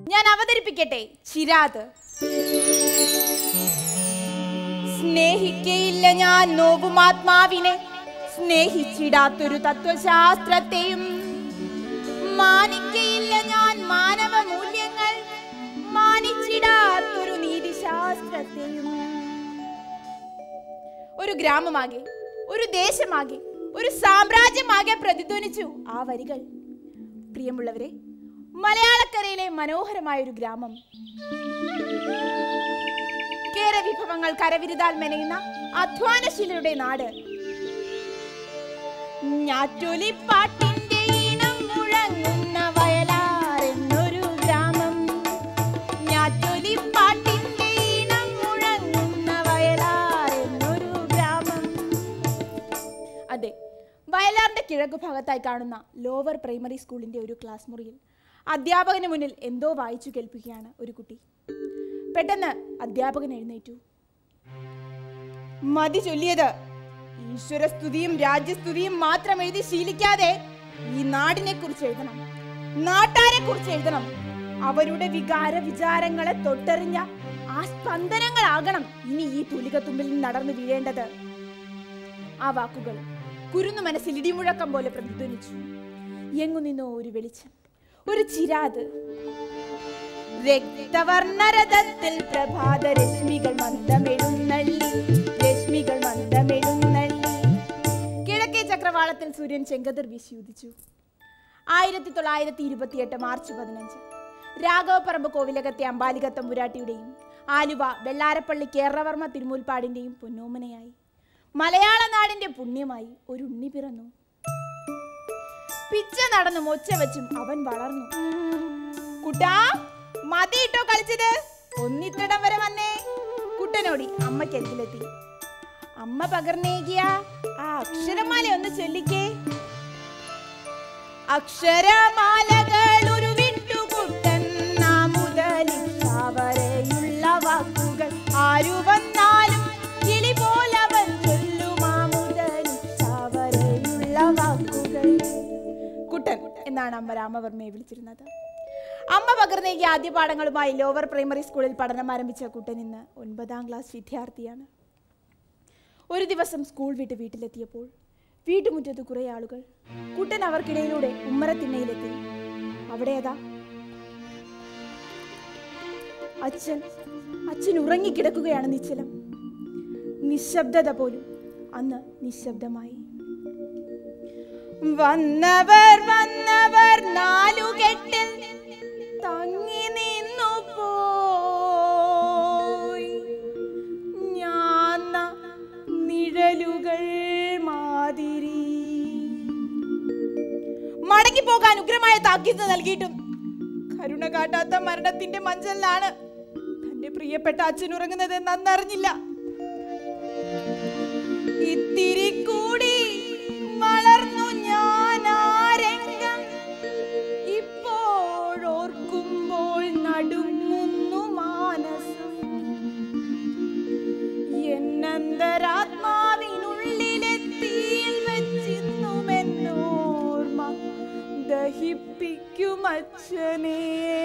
ഞാൻ അവതരിപ്പിക്കട്ടെ ചിരാത് സ്നേഹിക്കയില്ല ഞാൻ നോവുമാത്മാവിനെ സ്നേഹിച്ചിടാത്തൊരു തത്വശാസ്ത്രത്തെയും മാനിക്കയില്ല ഞാൻ മാനവ മൂല്യങ്ങൾ മാനിച്ചിടാത്തൊരു നീതിശാസ്ത്രത്തെയും ഒരു ഗ്രാമമാകെ ഒരു ദേശമാകെ ഒരു സാമ്രാജ്യമാകെ പ്രതിധ്വനിച്ചു ആ വരികൾ പ്രിയമുള്ളവരെ മലയാളക്കരയിലെ മനോഹരമായ ഒരു ഗ്രാമം കേര വിഭവങ്ങൾ കരവിരുതാൽ മെനയുന്ന അധ്വാനശീലരുടെ നാട് ഞാറ്റൊലിപ്പാട്ടിന്റെ ഈണം മുഴങ്ങുന്ന വയലാർ എന്നൊരു ഗ്രാമം ഞാറ്റൊലിപ്പാട്ടിന്റെ ഈണം മുഴങ്ങുന്ന വയലാർ എന്നൊരു ഗ്രാമം അതെ വയലാറിന്റെ കിഴക്ക് ഭാഗത്തായി കാണുന്ന ലോവർ പ്രൈമറി സ്കൂളിന്റെ ഒരു ക്ലാസ് മുറിയിൽ അധ്യാപകന് മുന്നിൽ എന്തോ വായിച്ചു കേൾപ്പിക്കുകയാണ് ഒരു കുട്ടി പെട്ടെന്ന് അധ്യാപകൻ എഴുന്നേറ്റു മതി ചൊല്ലിയത് ഈശ്വരസ്തുതിയും രാജ്യസ്തുതിയും മാത്രം എഴുതി ശീലിക്കാതെ ഈ നാടിനെ കുറിച്ച് എഴുതണം നാട്ടാരെ കുറിച്ച് എഴുതണം അവരുടെ വികാര വിചാരങ്ങളെ തൊട്ടറിഞ്ഞ ആ സ്പന്ദനങ്ങളാകണം ഇനി ഈ തുലികത്തുമ്പിൽ നടന്നു വീഴേണ്ടത് ആ വാക്കുകൾ കുരുന്നു മനസ്സിൽ ഇടിമുഴക്കം പോലെ പ്രതിധ്വനിച്ചു എങ്ങു നിന്നോ ഒരു വെളിച്ചം ഒരു ചിരാത് രക്തവർണ്ണരഥത്തിൽ പ്രഭാത രശ്മികൾ മന്ദമെഴുന്നള്ളി രശ്മികൾ മന്ദമെഴുന്നള്ളി കിഴക്കേ ചക്രവാളത്തിൽ സൂര്യൻ ചെങ്കതിർ വീശി ഉദിച്ചു ആയിരത്തി തൊള്ളായിരത്തി ഇരുപത്തിയെട്ട് മാർച്ച് പതിനഞ്ച് രാഘവപ്പറമ്പ് കോവിലകത്തെ അമ്പാലിക തമ്പുരാട്ടിയുടെയും ആലുവ വെള്ളാരപ്പള്ളി കേരളവർമ്മ തിരുമുൽപ്പാടിന്റെയും പൊന്നോമനയായി മലയാള നാടിന്റെ പുണ്യമായി ഒരു ഉണ്ണി പിറന്നു പിച്ച നടന്നും ഒച്ച വെച്ചും അവൻ വളർന്നു കുട്ടാ മതിയിട്ടോ കളിച്ചത് ഒന്നിത്തടം വരെ വന്നേ കുട്ടനോടി അമ്മയ്ക്കരികിലെത്തി അമ്മ പകർന്നേകിയ ആ അക്ഷരമാല ഒന്ന് ചൊല്ലിക്കേ അക്ഷരമാലകൾ ഒരു വിട്ടുകുട്ടൻ നാം മുതലിവരെയുള്ള വാക്കുകൾ ആരു വന്നാലും കിളി പോലവൻ ചൊല്ലുമാ മുതലിവരെയുള്ള വാക്കുകൾ കുട്ടൻ എന്നാണ് അമ്മ രാമവർമ്മയെ വിളിച്ചിരുന്നത് അമ്മ പകർന്നേക്ക് ആദ്യ പാഠങ്ങളുമായി ലോവർ പ്രൈമറി സ്കൂളിൽ പഠനം ആരംഭിച്ച കുട്ടൻ ഇന്ന് ഒൻപതാം ക്ലാസ് വിദ്യാർത്ഥിയാണ് ഒരു ദിവസം സ്കൂൾ വിട്ട് വീട്ടിലെത്തിയപ്പോൾ വീട്ടുമുറ്റത്ത് കുറെ ആളുകൾ കുട്ടൻ അവർക്കിടയിലൂടെ ഉമ്മറത്തിണ്ണയിലെത്തി അവിടെ ഏതാ അച്ഛൻ അച്ഛൻ ഉറങ്ങിക്കിടക്കുകയാണ് നിശ്ചലം നിശബ്ദത പോലും അന്ന് നിശബ്ദമായി വന്നവർ വന്നവർ നാലുകെട്ടിൽ തങ്ങി നിന്നു പോയി ഞാൻ നിഴലുകൾ മാതിരി മടങ്ങി പോകാൻ ഉഗ്രമായ താക്കീത് നൽകിയിട്ടും കരുണ കാട്ടാത്ത മരണത്തിന്റെ മഞ്ചലിലാണ് തന്റെ പ്രിയപ്പെട്ട അച്ഛൻ ഉറങ്ങുന്നത് എന്നറിഞ്ഞില്ല ഇത്തിരി കൂടി വളർന്നു ഞാൻ ആരെങ്കം ഇപ്പോഴോർക്കുമ്പോൾ നടുങ്ങുന്നു മാനസം എന്നന്തരാത്മാവിനുള്ളിലെത്തിയിൽ വെച്ചിന്നുമെന്നോർമ്മ ദഹിപ്പിക്കും അച്ഛനെ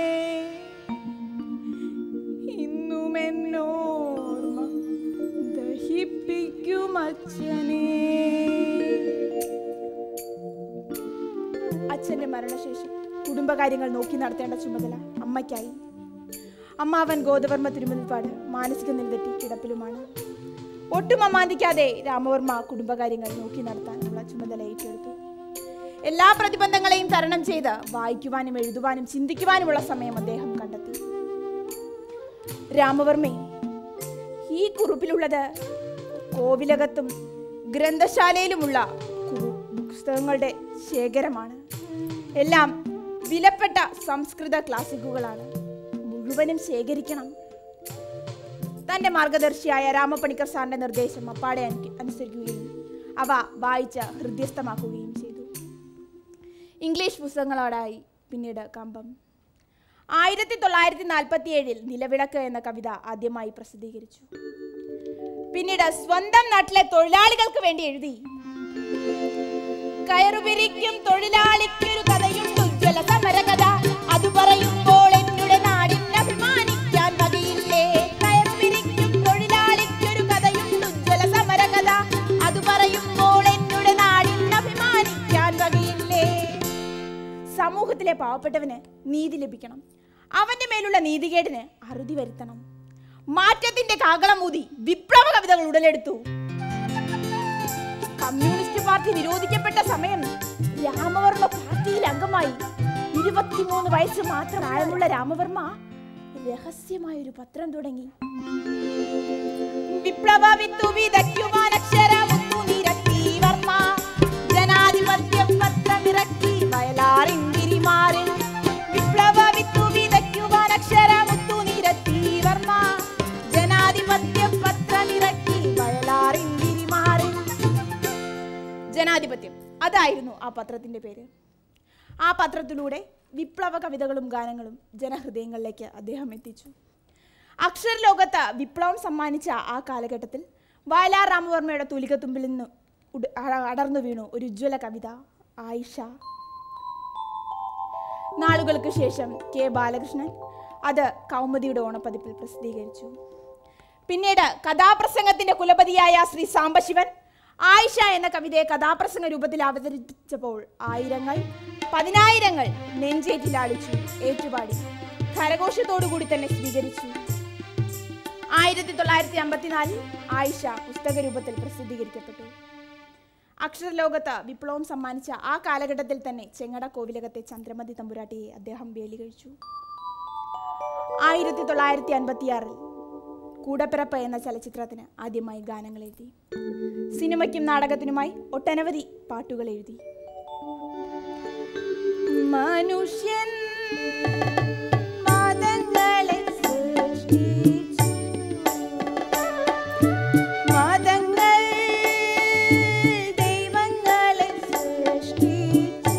ഇന്നുമെന്നോർമ്മ ദഹിപ്പിക്കും അച്ഛനെ അച്ഛന്റെ മരണശേഷം കുടുംബകാര്യങ്ങൾ നോക്കി നടത്തേണ്ട ചുമതല അമ്മയ്ക്കായി അമ്മാവൻ ഗോദവർമ്മ തിരുമുൽപ്പാട് മാനസിക നിലതെറ്റി കിടപ്പിലുമാണ് ഒട്ടും അമാന്തിക്കാതെ രാമവർമ്മ കുടുംബകാര്യങ്ങൾ നോക്കി നടത്താനുള്ള ചുമതല ഏറ്റെടുത്തു എല്ലാ പ്രതിബന്ധങ്ങളെയും തരണം ചെയ്ത് വായിക്കുവാനും എഴുതുവാനും ചിന്തിക്കുവാനുമുള്ള സമയം അദ്ദേഹം കണ്ടെത്തി രാമവർമ്മേ ഈ കുറിപ്പിലുള്ളത് കോവിലകത്തും ഗ്രന്ഥശാലയിലുമുള്ള കുറു- പുസ്തകങ്ങളുടെ ശേഖരമാണ് എല്ലാം വിലപ്പെട്ട സംസ്കൃത ക്ലാസിക്കുകളാണ് മുഴുവനും ശേഖരിക്കണം തന്റെ മാർഗദർശിയായ രാമപണിക്കർ സാറിന്റെ നിർദ്ദേശം അപ്പാടെ അനു- അനുസരിക്കുകയും അവ വായിച്ച് ഹൃദ്യസ്ഥമാക്കുകയും ചെയ്തു ഇംഗ്ലീഷ് പുസ്തകങ്ങളോടായി പിന്നീട് കമ്പം ആയിരത്തി തൊള്ളായിരത്തി നാൽപ്പത്തി ഏഴിൽ നിലവിളക്ക് എന്ന കവിത ആദ്യമായി പ്രസിദ്ധീകരിച്ചു പിന്നീട് സ്വന്തം നാട്ടിലെ തൊഴിലാളികൾക്ക് വേണ്ടി എഴുതി കയറുപിരിക്കും തൊഴിലാളിക്കൊരു കഥയുണ്ട് ഉജ്ജ്വല സമരകഥ അത് പറയുമ്പോൾ എന്നുടെ നാട് സമൂഹത്തിലെ പാവപ്പെട്ടവന് നീതി ലഭിക്കണം അവന്റെ മേലുള്ള നീതികേടിന് അറുതി വരുത്തണം മാറ്റത്തിന്റെ കാകളമൂതി വിപ്ലവ കവിതകൾ ഉടലെടുത്തു കമ്മ്യൂണിസ്റ്റ് പാർട്ടി നിരോധിക്കപ്പെട്ട സമയം രാമവർമ്മ പാർട്ടിയിൽ അംഗമായി ഇരുപത്തിമൂന്ന് വയസ്സ് മാത്രം പ്രായമുള്ള രാമവർമ്മ രഹസ്യമായ ഒരു പത്രം തുടങ്ങി വിപ്ലവ വിത്തു വിതയ്ക്കുവാൻ അക്ഷരമുത്തു നിരത്തി വർമ്മ ജനാധിപത്യം പത്രമിറക്കി വയലാറിന്തിരിമാറിൽ വിപ്ലവ വിത്തു വിതയ്ക്കുവാൻ അക്ഷരമുത്തു നിരത്തി വർമ്മ ജനാധിപത്യം പത്രമിറക്കി വയലാറിന്തിരിമാറിൽ ജനാധിപത്യം അതായിരുന്നു ആ പത്രത്തിന്റെ പേര് ആ പത്രത്തിലൂടെ വിപ്ലവ കവിതകളും ഗാനങ്ങളും ജനഹൃദയങ്ങളിലേക്ക് അദ്ദേഹം എത്തിച്ചു അക്ഷരലോകത്ത് വിപ്ലവം സമ്മാനിച്ച ആ കാലഘട്ടത്തിൽ വയലാർ രാമവർമ്മയുടെ തൂലികത്തുമ്പിൽ നിന്ന് ഉട- അ- അടർന്നു വീണു ഒരു ഉജ്ജ്വല കവിത ആയിഷ നാളുകൾക്ക് ശേഷം കെ ബാലകൃഷ്ണൻ അത് കൗമുദിയുടെ ഓണപ്പതിപ്പിൽ പ്രസിദ്ധീകരിച്ചു പിന്നീട് കഥാപ്രസംഗത്തിന്റെ കുലപതിയായ ശ്രീ സാംബശിവൻ ആയിഷ എന്ന കവിതയെ കഥാപ്രസംഗ രൂപത്തിൽ അവതരിപ്പിച്ചപ്പോൾ ആയിരങ്ങൾ പതിനായിരങ്ങൾ നെഞ്ചേറ്റിലാളിച്ചു ഏറ്റുപാടി കരഘോഷത്തോടുകൂടി തന്നെ സ്വീകരിച്ചു ആയിരത്തി തൊള്ളായിരത്തി അമ്പത്തിനാലിൽ ആയിഷ പുസ്തക രൂപത്തിൽ പ്രസിദ്ധീകരിക്കപ്പെട്ടു അക്ഷരലോകത്ത് വിപ്ലവം സമ്മാനിച്ച ആ കാലഘട്ടത്തിൽ തന്നെ ചെങ്ങട കോവിലകത്തെ ചന്ദ്രമതി തമ്പുരാട്ടിയെ അദ്ദേഹം വേലി കഴിച്ചു ആയിരത്തി തൊള്ളായിരത്തി അൻപത്തിയാറിൽ കൂടപ്പിറപ്പ് എന്ന ചലച്ചിത്രത്തിന് ആദ്യമായി ഗാനങ്ങൾ എഴുതി സിനിമയ്ക്കും നാടകത്തിനുമായി ഒട്ടനവധി പാട്ടുകൾ എഴുതി മനുഷ്യൻ മതങ്ങളെ സൃഷ്ടിച്ചു മതങ്ങൾ ദൈവങ്ങളെ സൃഷ്ടിച്ചു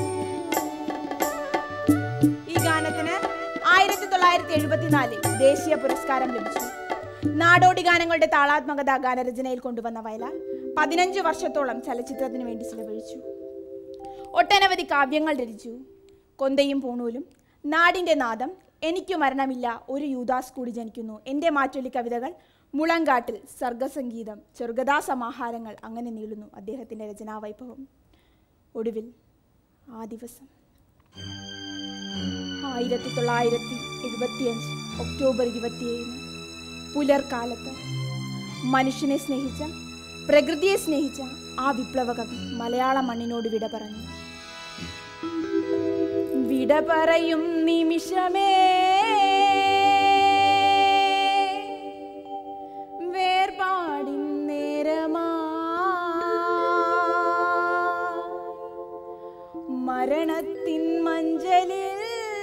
ഈ ഗാനത്തിന് ആയിരത്തി തൊള്ളായിരത്തി എഴുപത്തിനാലിൽ ദേശീയ പുരസ്കാരം ലഭിച്ചു നാടോടി ഗാനങ്ങളുടെ താളാത്മകത ഗാനരചനയിൽ കൊണ്ടുവന്ന വയലാർ പതിനഞ്ച് വർഷത്തോളം ചലച്ചിത്രത്തിന് വേണ്ടി ചിലവഴിച്ചു ഒട്ടനവധി കാവ്യങ്ങൾ രചിച്ചു കൊന്തയും പൂണൂലും നാടിൻ്റെ നാദം എനിക്കു മരണമില്ല ഒരു യൂദാസ് കൂടി ജനിക്കുന്നു എൻ്റെ മാറ്റൊലി കവിതകൾ മുളങ്കാട്ടിൽ സർഗസംഗീതം ചെറുകഥാ സമാഹാരങ്ങൾ അങ്ങനെ നീളുന്നു അദ്ദേഹത്തിൻ്റെ രചനാവൈഭവം ഒടുവിൽ ആ ദിവസം ആയിരത്തി തൊള്ളായിരത്തി എഴുപത്തിയഞ്ച് ഒക്ടോബർ ഇരുപത്തിയേഴിന് പുലർക്കാലത്ത് മനുഷ്യനെ സ്നേഹിച്ച പ്രകൃതിയെ സ്നേഹിച്ച ആ വിപ്ലവ കവി മലയാള മണ്ണിനോട് വിട പറഞ്ഞു വിട പറയും നിമിഷമേ വേർപാടിൻ നേരമാ മരണത്തിൻ മഞ്ചലിൽ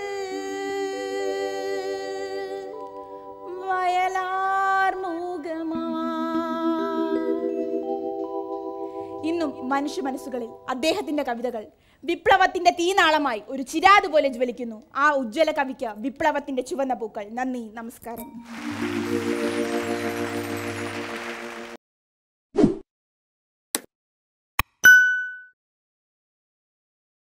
വയലാർ മൂകമാ ഇന്നും മനുഷ്യ മനസ്സുകളിൽ അദ്ദേഹത്തിന്റെ കവിതകൾ വിപ്ലവത്തിന്റെ തീനാളമായി ഒരു ചിരാത് പോലെ ജ്വലിക്കുന്നു ആ ഉജ്ജ്വല കവിക്ക് വിപ്ലവത്തിന്റെ ചുവന്ന പൂക്കൾ നന്ദി നമസ്കാരം